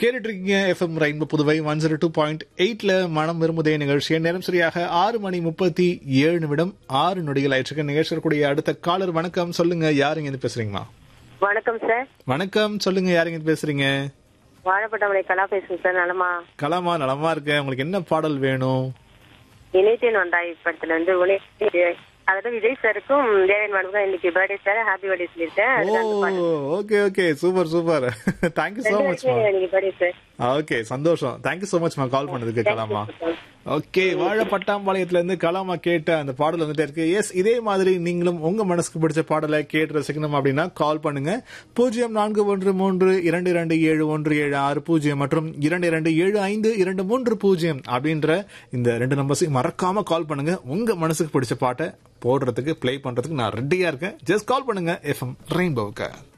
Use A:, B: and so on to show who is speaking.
A: கேட்டுட்டு இருக்கீங்க FM rainbow Puduvai one zero two point எயிட்ல மனம் விரும்புதே நிகழ்ச்சி நேரம் சரியாக ஆறு மணி முப்பத்தி ஏழு நிமிடம் ஆறு நொடிகள் ஆயிடுச்சு நிகழ்ச்சி கூடிய அடுத்த காலர் வணக்கம் சொல்லுங்க யாருங்க இருந்து பேசுறீங்களா
B: வணக்கம் சார்
A: வணக்கம் சொல்லுங்க யாருங்க இருந்து பேசுறீங்க
B: வாழப்பட்டமலை கலா பேசுங்க சார் நலமா
A: கலாமா நலமா இருக்கேன் உங்களுக்கு என்ன பாடல் வேணும்
B: இணைத்தேன் வந்தாய் படத்துல வந்து உனே அதாவது விஜய் சாருக்கும் தேவன் மனுக்கும் இன்னைக்கு பர்த்டே சார் ஹாப்பி பர்த்டே சொல்லியிருக்கேன்
A: ஓ
B: அதுக்கு அந்த பாட்டு
A: okay okay super super thank you so
B: ரெண்டு
A: மச்
B: பேருக்குமே இன்னைக்கு பர்த்டே சார்
A: ஓகே சந்தோஷம் தேங்க்யூ சோ மச்மா கால் பண்ணதுக்கு கலாமா ஓகே வாழ பட்டாம்பாளையத்துல இருந்து கலாமா கேட்ட அந்த பாடல் வந்துட்டே இருக்கு எஸ் இதே மாதிரி நீங்களும் உங்க மனசுக்கு பிடிச்ச பாடலை கேட்டு ரசிக்கணும் அப்படின்னா கால் பண்ணுங்க பூஜ்ஜியம் நான்கு ஒன்று மூன்று இரண்டு இரண்டு ஏழு ஒன்று ஏழு ஆறு பூஜ்ஜியம் மற்றும் இரண்டு இரண்டு ஏழு ஐந்து இரண்டு மூன்று பூஜ்ஜியம் அப்படின்ற இந்த ரெண்டு நம்பர்ஸையும் மறக்காம கால் பண்ணுங்க உங்க மனசுக்கு பிடிச்ச பாட்டை போடுறதுக்கு ப்ளே பண்றதுக்கு நான் ரெடியா இருக்கேன் ஜஸ்ட் கால் பண்ணுங்க எஃப்எம் ரெயின்போவுக்கு